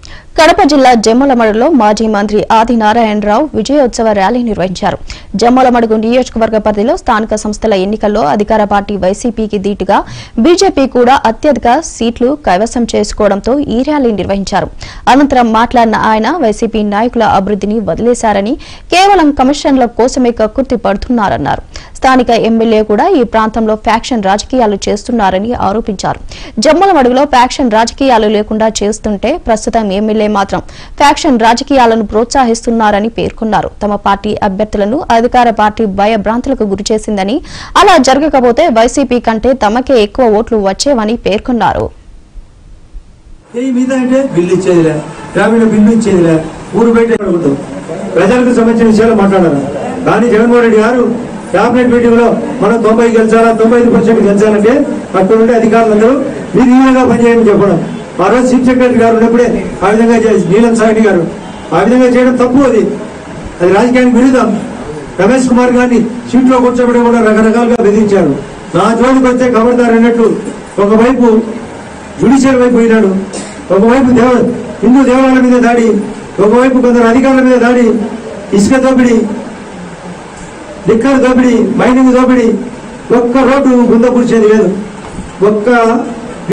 కడప జిల్లా జమ్మలమడుగులో మాజీ మంత్రి ఆది నారాయణరావు విజయోత్సవ ర్యాలీ నిర్వహించారు జమ్మలమడుగు నియోజకవర్గ పరిధిలో స్థానిక సంస్థల ఎన్నికల్లో అధికార పార్టీ వైసీపీకి దీటుగా బీజేపీ కూడా అత్యధిక సీట్లు కైవసం చేసుకోవడంతో ఈ ర్యాలీ నిర్వహించారు అనంతరం మాట్లాడిన ఆయన వైసీపీ నాయకుల అభివృద్ధిని వదిలేశారని కేవలం కమిషన్ల కోసమే కక్కుర్తి పడుతున్నారన్నారు స్థానిక ఎమ్మెల్యే కూడా ఈ ప్రాంతంలో ఫ్యాక్షన్ రాజకీయాలు చేస్తున్నారని ఆరోపించారు జమ్మలమడుగులో ఫ్యాక్షన్ రాజకీయాలు లేకుండా చేస్తుంటే ప్రస్తుతం ఎమ్మెల్యే మాత్రం ఫ్యాక్షన్ రాజకీయాలను ప్రోత్సహిస్తున్నారని పేర్కొన్నారు తమ పార్టీ అభ్యర్థులను అధికార పార్టీ భయభ్రాంతులకు గురిచేసిందని అలా జరగకపోతే వైసీపీ కంటే తమకే ఎక్కువ ఓట్లు వచ్చేవని పేర్కొన్నారు ఏ మీద అంటే బిల్లు ఇచ్చేదిలే గ్రామీణ బిల్లు ఇచ్చేదిలే ఊరు బయట అనుకుంటాం ప్రజలకు సంబంధించిన విషయాలు మాట్లాడారు కానీ జగన్మోహన్ రెడ్డి గారు క్యాబినెట్ మీటింగ్ లో మనం తొంభై గెలిచాలా తొంభై ఐదు పర్సెంట్ గెలిచాలంటే అక్కడ ఉండే అధికారులందరూ నిర్వీణంగా పనిచేయమని చెప్పడం ఆ రోజు చీఫ్ సెక్రటరీ గారు ఉన్నప్పుడే ఆ విధంగా చేసి నీలం సాగని గారు ఆ విధంగా చేయడం తప్పు అది అది రాజకీయానికి విరుద్ధం రమేష్ కుమార్ గారిని సీట్లో కూర్చోబెట్టి కూడా రకరకాలుగా బెదిరించారు నా జోలికి వస్తే ఖబర్దార్ అన్నట్టు ఒకవైపు జుడిషియల్ వైపు పోయినాడు ఒకవైపు దేవ హిందూ దేవాలయాల మీద దాడి ఒకవైపు కొందరు అధికారుల మీద దాడి ఇసుక దోపిడీ లిక్కర్ దోపిడీ మైనింగ్ దోపిడీ ఒక్క రోడ్డు గుంద కూర్చేది లేదు ఒక్క